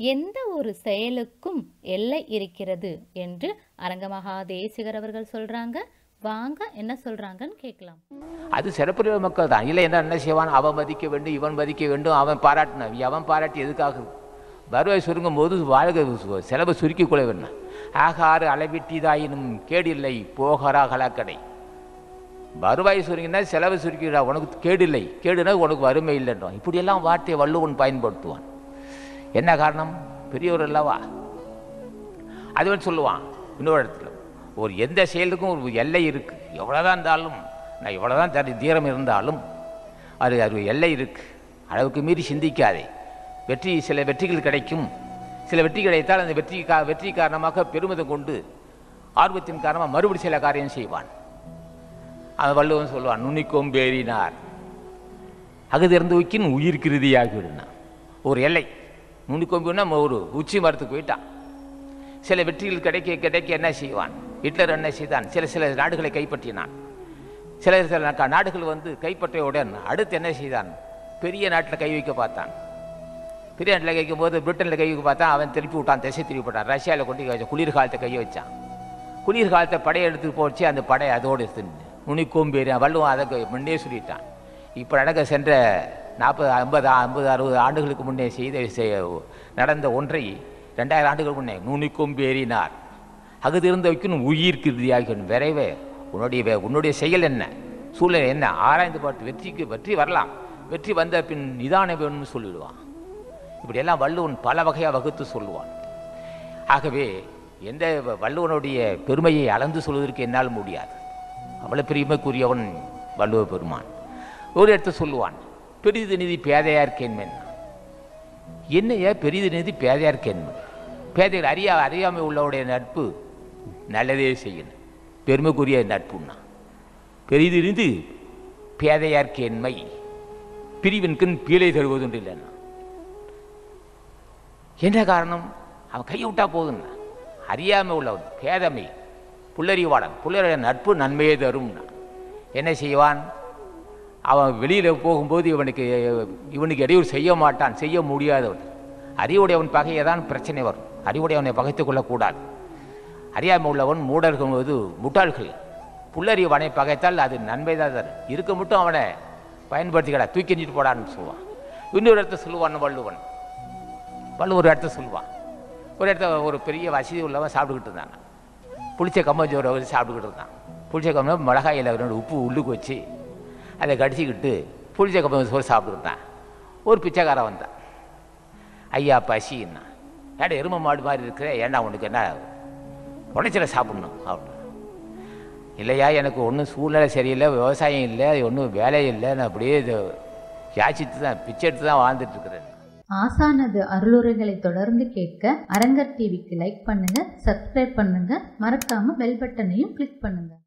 எந்த ஒரு செயலுக்கும் எல்லை இருக்கிறது என்று அரங்கமகா தேசிகர் அவர்கள் சொல்றாங்க வாங்க என்ன சொல்றாங்கன்னு கேட்கலாம் அது சிறப்புடைய மக்கள் தான் இல்லை என்ன என்ன செய்வான் அவன் மதிக்க வேண்டும் இவன் மதிக்க வேண்டும் அவன் பாராட்டினான் அவன் பாராட்டி எதுக்காக வருவாய் சுருங்கும் போது வாழ்க்கை சு- செலவு சுருக்கிக் கொள்ள வேண்டும் ஆகாறு அளவிட்டிதாயினும் கேடில்லை போகரா கலாக்கடை வருவாய் சுருங்கினா செலவு சுருக்கிடா உனக்கு கேடில்லை கேடுனா உனக்கு வறுமை இல்லைன்றான் இப்படியெல்லாம் வார்த்தையை வள்ளுவன் பயன்படுத்துவான் என்ன காரணம் பெரியவர் அல்லவா அதுவன் சொல்லுவான் இன்னொரு இடத்துல ஒரு எந்த செயலுக்கும் ஒரு எல்லை இருக்கு எவ்வளோதான் இருந்தாலும் நான் எவ்வளோதான் தரி தீரம் இருந்தாலும் அது அது ஒரு எல்லை இருக்கு அளவுக்கு மீறி சிந்திக்காதே வெற்றி சில வெற்றிகள் கிடைக்கும் சில வெற்றி கிடைத்தால் அந்த வெற்றி கா வெற்றி காரணமாக பெருமிதம் கொண்டு ஆர்வத்தின் காரணமாக மறுபடி சில காரியம் செய்வான் அவன் வள்ளுவன் சொல்லுவான் நுனிக்கோம் பேரினார் அகுதிறந்து வைக்கின் உயிர் கிருதியாகி விடுனான் ஒரு எல்லை நுனிக்கொம்புன்னா ஒரு உச்சி மரத்துக்கு போயிட்டான் சில வெற்றிகள் கிடைக்க கிடைக்க என்ன செய்வான் ஹிட்லர் என்ன செய்தான் சில சில நாடுகளை கைப்பற்றினான் சில சில நா- நாடுகள் வந்து கைப்பற்றியவுடன் அடுத்து என்ன செய்தான் பெரிய நாட்டில் கை வைக்க பார்த்தான் பெரிய நாட்டில் கை வைக்கும் போது பிரிட்டனில் கை வைக்க பார்த்தா அவன் திருப்பி விட்டான் திசை திருப்பி விட்டான் ரஷ்யாவில் கொண்டு கை வச்சான் குளிர்காலத்தை கை வச்சான் குளிர்காலத்தை படையை எடுத்து போச்சு அந்த படை அதோடு எடுத்து நுனிக்கோம்பேறி வள்ளுவன் அதை க- முன்னே சொல்லிட்டான் இப்போ நடக்க சென்ற நாற்பது ஐம்பது ஐம்பது அறுபது ஆண்டுகளுக்கு முன்னே செய்த செய- நடந்த ஒன்றை ரெண்டாயிரம் ஆண்டுகளுக்கு முன்னே நுனிக்கொம்பேறினார் அகுதிருந்த வைக்கணும் உயிர் கிருதியாகி விரைவே உன்னுடைய வே- உன்னுடைய செயல் என்ன சூழ்நிலை என்ன ஆராய்ந்து பார்த்து வெற்றிக்கு வெற்றி வரலாம் வெற்றி வந்த பின் நிதானம் வேணும்னு சொல்லிடுவான் இப்படியெல்லாம் வள்ளுவன் பல வகையாக வகுத்து சொல்லுவான் ஆகவே எந்த வ- வள்ளுவனுடைய பெருமையை அளந்து சொல்வதற்கு என்னால் முடியாது அவ்வளவு பெருமைக்குரியவன் வள்ளுவ பெருமான் ஒரு இடத்த சொல்லுவான் பெரிது நிதி பேதையார் கேண்மன் என்னையா பெரிது நிதி பேதையார் கேண்மன் பேதைகள் அறியா அறியாமை உள்ளவருடைய நட்பு நல்லதே செய்யணும் பெருமைக்குரிய நட்புன்னா பெரிது நிதி பேதையார் கேண்மை பிரிவின்கண் பீலை தருவதுண்டு இல்லைன்னா என்ன காரணம் அவன் கையை விட்டா போதும்னா அறியாமை உள்ளவன் பேதமை புல்லறிவாளன் புல்லறிய நட்பு நன்மையே தரும்னா என்ன செய்வான் அவன் வெளியில் போகும்போது இவனுக்கு இவனுக்கு இடையூறு செய்ய மாட்டான் செய்ய முடியாதவன் அறிவுடையவன் பகையை தான் பிரச்சனை வரும் அறிவுடையவனை பகைத்துக் கொள்ளக்கூடாது அறியாமை உள்ளவன் மூடர்கள் போது முட்டாள்கள் புல்லறிவனை பகைத்தால் அது நன்மை தான் தரும் இருக்க மட்டும் அவனை பயன்படுத்திக்கடா தூக்கி எறிஞ்சிட்டு போடான்னு சொல்லுவான் இன்னொரு இடத்த சொல்லுவான் வள்ளுவன் வள்ளுவன் ஒரு இடத்த சொல்லுவான் ஒரு இடத்த ஒரு பெரிய வசதி உள்ளவன் சாப்பிட்டுக்கிட்டு இருந்தாங்க புளிச்ச கம்மஞ்சோரை வச்சு சாப்பிட்டுக்கிட்டு இருந்தான் புளிச்ச கம்ம மிளகாயில் ரெண்டு உப்பு உள்ளுக்கு வச்சு அதை கடிச்சிக்கிட்டு புளிச்ச கம்ம சோறு சாப்பிட்டுக்கிட்டான் ஒரு பிச்சைக்காரன் வந்தான் ஐயா பசின்னா ஏடா எருமை மாடு மாதிரி இருக்கிற ஏன்டா உனக்கு என்ன உடைச்சல சாப்பிடணும் அப்படின்னு இல்லையா எனக்கு ஒன்றும் சூழ்நிலை சரியில்லை விவசாயம் இல்லை ஒன்றும் வேலை இல்லை நான் அப்படியே இது யாச்சித்து தான் பிச்சை எடுத்து தான் வாழ்ந்துட்டு இருக்கிறேன் ஆசானது அருளுரைகளை தொடர்ந்து கேட்க அரங்கர் டிவிக்கு லைக் பண்ணுங்க சப்ஸ்கிரைப் பண்ணுங்க மறக்காம பெல் பட்டனையும் கிளிக் பண்ணுங்க